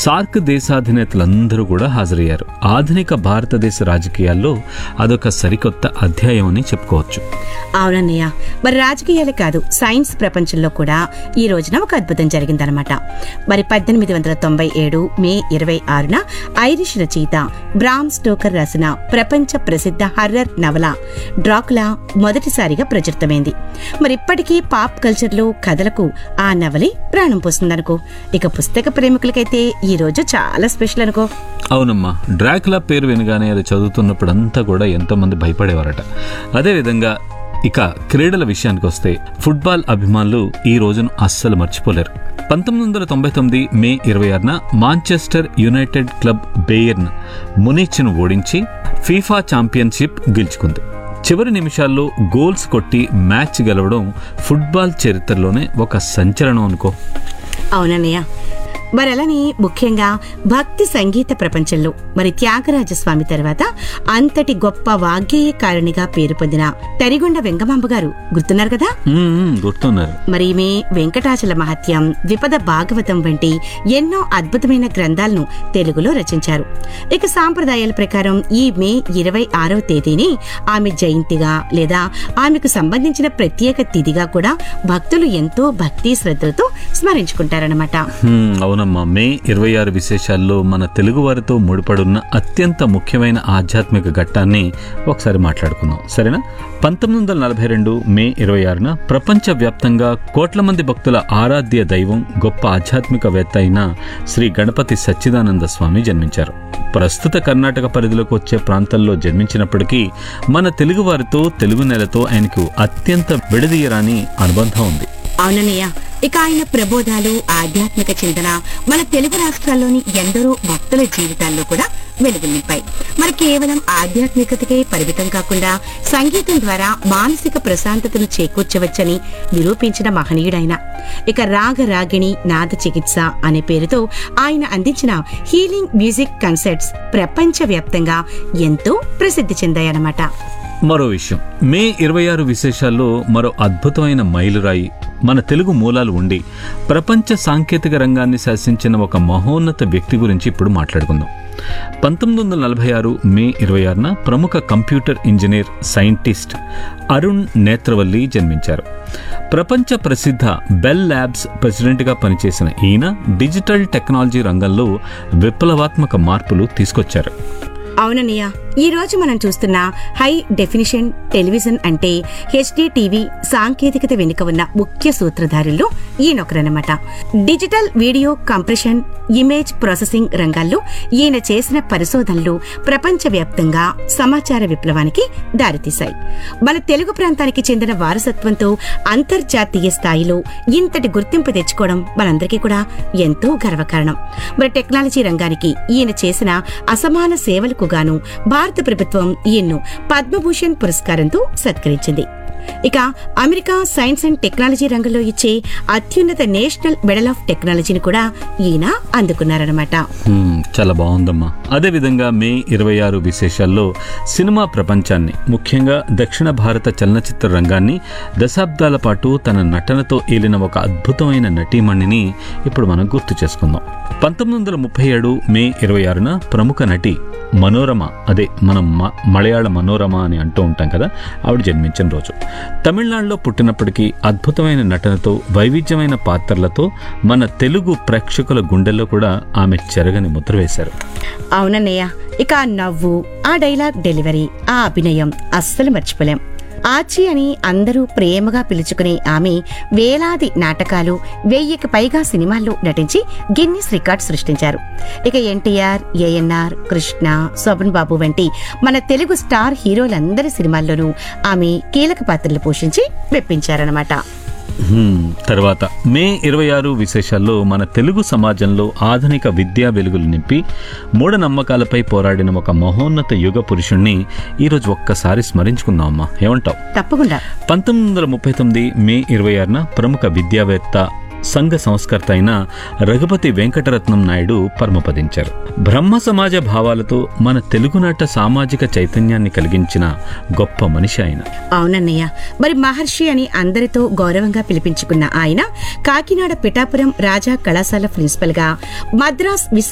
SAARC దేశాధినేతలందరూ కూడా హాజరయ్యారు ఆధునిక భారతదేశ రాజకీయాల్లో అదొక సరికొత్త అధ్యాయం అని చెప్పుకోవచ్చు అవునన్నయ్య మరి రాజకీయాలే కాదు సైన్స్ ప్రపంచంలో కూడా ఈ రోజున ఒక అద్భుతం జరిగిందనమాట మరి పద్దెనిమిది వందల తొంభై ఏడు మే ఇరవై ఆరున ఐరిష్ రచయిత బ్రామ్ స్టోకర్ రాసిన ప్రపంచ ప్రసిద్ధ హర్రర్ నవల డ్రాకులా మొదటిసారిగా ప్రచురితమైంది మరి ఇప్పటికీ పాప్ కల్చర్లో కథలకు ఆ నవలి ప్రాణం పోస్తుందనుకో ఇక పుస్తక ప్రేమికులకైతే ఈ రోజు చాలా స్పెషల్ అనుకో అవునమ్మా డ్రాకులా పేరు వినగానే అది చదువుతున్నప్పుడంతా కూడా ఎంతో మంది భయపడేవారట అదేవిధంగా ఇక క్రీడల విషయానికి వస్తే ఫుట్బాల్ అభిమానులు ఈ రోజును అస్సలు మర్చిపోలేరు పంతొమ్మిది వందల తొంభై తొమ్మిది మే ఇరవై ఆరున మాంచెస్టర్ యునైటెడ్ క్లబ్ బేయర్న్ మునిచ్ను ఓడించి ఫీఫా ఛాంపియన్షిప్ గెలుచుకుంది చివరి నిమిషాల్లో గోల్స్ కొట్టి మ్యాచ్ గెలవడం ఫుట్బాల్ చరిత్రలోనే ఒక సంచలనం అనుకో అవునన్నయ్య మరి అలానే ముఖ్యంగా భక్తి సంగీత ప్రపంచంలో మరి త్యాగరాజ స్వామి తర్వాత అంతటి గొప్ప వాగ్గేయకారునిగా పేరు పొందిన తరిగొండ వెంగమాంబ గారు గుర్తున్నారు కదా మ్మ్, గుర్తున్నారు మరి ఈమె వెంకటాచల మహత్యం ద్విపద భాగవతం వంటి ఎన్నో అద్భుతమైన గ్రంథాలను తెలుగులో రచించారు ఇక సాంప్రదాయాల ప్రకారం ఈ మే ఇరవై ఆరవ తేదీని ఆమె జయంతిగా లేదా ఆమెకు సంబంధించిన ప్రత్యేక తిథిగా కూడా భక్తులు ఎంతో భక్తి శ్రద్ధలతో స్మరించుకుంటారన్నమాట హ్మ్, అవునమ్మా మే ఇరవై ఆరు విశేషాల్లో మన తెలుగు వారితో ముడిపడున్న అత్యంత ముఖ్యమైన ఆధ్యాత్మిక ఘట్టాన్ని ఒకసారి మాట్లాడుకుందాం సరేనా పంతొమ్మిది వందల నలభై రెండు మే ఇరవై ఆరున ప్రపంచవ్యాప్తంగా కోట్ల మంది భక్తుల ఆరాధ్య దైవం గొప్ప ఆధ్యాత్మికవేత్త అయిన శ్రీ గణపతి సచ్చిదానంద స్వామి జన్మించారు ప్రస్తుత కర్ణాటక పరిధిలోకి వచ్చే ప్రాంతాల్లో జన్మించినప్పటికీ మన తెలుగు వారితో తెలుగు నెలతో ఆయనకు అత్యంత విడదీయరాని అనుబంధం ఉంది అవునన్నయ్య ఇక ఆయన ప్రబోధాలు ఆధ్యాత్మిక చింతన మన తెలుగు రాష్ట్రాల్లోని ఎందరో భక్తుల జీవితాల్లో కూడా వెలుగు నింపాయి మరి కేవలం ఆధ్యాత్మికతకే పరిమితం కాకుండా సంగీతం ద్వారా మానసిక ప్రశాంతతను చేకూర్చవచ్చని నిరూపించిన మహనీయుడైన ఇక రాగ రాగిణి నాద చికిత్స అనే పేరుతో ఆయన అందించిన హీలింగ్ మ్యూజిక్ కన్సర్ట్స్ ప్రపంచవ్యాప్తంగా ఎంతో ప్రసిద్ధి చెందాయన్నమాట మరో విషయం మే ఇరవై ఆరు విశేషాల్లో మరో అద్భుతమైన మైలురాయి మన తెలుగు మూలాలు ఉండి ప్రపంచ సాంకేతిక రంగాన్ని శాసించిన ఒక మహోన్నత వ్యక్తి గురించి ఇప్పుడు మాట్లాడుకుందాం పంతొమ్మిది వందల నలభై ఆరు మే ఇరవై ఆరున ప్రముఖ computer engineer scientist Arun Netravali జన్మించారు ప్రపంచ ప్రసిద్ధ బెల్ ల్యాబ్స్ ప్రెసిడెంట్గా పనిచేసిన ఈయన డిజిటల్ టెక్నాలజీ రంగంలో విప్లవాత్మక మార్పులు తీసుకొచ్చారు అవునన్నయ్య ఈ రోజు మనం చూస్తున్న హై డెఫినిషన్ టెలివిజన్ అంటే హెచ్డి టీవీ సాంకేతికత వెనుక ఉన్న ముఖ్య సూత్రధారుల్లో ఈయనొకరన్నమాట digital video compression image processing రంగాల్లో ఈయన చేసిన పరిశోధనలు ప్రపంచవ్యాప్తంగా సమాచార విప్లవానికి దారితీశాయి మన తెలుగు ప్రాంతానికి చెందిన వారసత్వంతో అంతర్జాతీయ స్థాయిలో ఇంతటి గుర్తింపు తెచ్చుకోవడం మనందరికీ కూడా ఎంతో గర్వకారణం మరి టెక్నాలజీ రంగానికి ఈయన చేసిన అసమాన సేవలకు గాను భారత ప్రభుత్వం ఈయన్ను పద్మభూషణ్ పురస్కారంతో సత్కరించింది ఇక అమెరికా సైన్స్ అండ్ టెక్నాలజీ రంగంలో ఇచ్చే అత్యున్నత నేషనల్ మెడల్ ఆఫ్ టెక్నాలజీని కూడా ఈయన అందుకున్నారన్నమాట హ్మ్, చాలా బాగుందమ్మా అదేవిధంగా మే ఇరవై ఆరు విశేషాల్లో సినిమా ప్రపంచాన్ని ముఖ్యంగా దక్షిణ భారత చలనచిత్ర రంగాన్ని దశాబ్దాల పాటు తన నటనతో ఏలిన ఒక అద్భుతమైన నటీమణిని ఇప్పుడు మనం గుర్తు చేసుకుందాం పంతొమ్మిది వందల ముప్పై ఏడు మే ఇరవై ఆరున ప్రముఖ నటి మనోరమ అదే మనం మ- మలయాళ మనోరమ అని అంటూ ఉంటాం కదా ఆవిడ జన్మించిన రోజు తమిళనాడులో పుట్టినప్పటికీ అద్భుతమైన నటనతో వైవిధ్యమైన పాత్రలతో మన తెలుగు ప్రేక్షకుల గుండెల్లో కూడా ఆమె చెరగని ముద్ర వేశారు అవునన్నయ్య ఇక ఆ నవ్వు ఆ డైలాగ్ డెలివరీ ఆ అభినయం అస్సలు మర్చిపోలేం ఆచి అని అందరూ ప్రేమగా పిలుచుకునే ఆమె వేలాది నాటకాలు వెయ్యికి పైగా సినిమాల్లో నటించి గిన్నిస్ రికార్డ్ సృష్టించారు ఇక ఎన్టీఆర్ ఏఎన్ఆర్ కృష్ణ శోభన్ బాబు వంటి మన తెలుగు స్టార్ హీరోలందరి సినిమాల్లోనూ ఆమె కీలక పాత్రలు పోషించి మెప్పించారన్నమాట హ్మ్, తర్వాత మే ఇరవై ఆరు విశేషాల్లో మన తెలుగు సమాజంలో ఆధునిక విద్యా వెలుగులు నింపి మూఢనమ్మకాలపై పోరాడిన ఒక మహోన్నత యుగ పురుషుణ్ణి ఈరోజు ఒక్కసారి స్మరించుకుందాం అమ్మా ఏమంటావు తప్పకుండా పంతొమ్మిది వందల ముప్పై తొమ్మిది మే ఇరవై ఆరున ప్రముఖ విద్యావేత్త సంఘ సంస్కర్త అయిన రఘుపతి వెంకటరత్నం నాయుడు పరమపదించారు బ్రహ్మ సమాజ భావాలతో మన తెలుగునాట సామాజిక చైతన్యాన్ని కలిగించిన గొప్ప మనిషి ఆయన అవునన్నయ్య మరి మహర్షి అని అందరితో గౌరవంగా పిలిపించుకున్న ఆయన కాకినాడ పిఠాపురం రాజా కళాశాల ప్రిన్సిపల్ గా మద్రాస్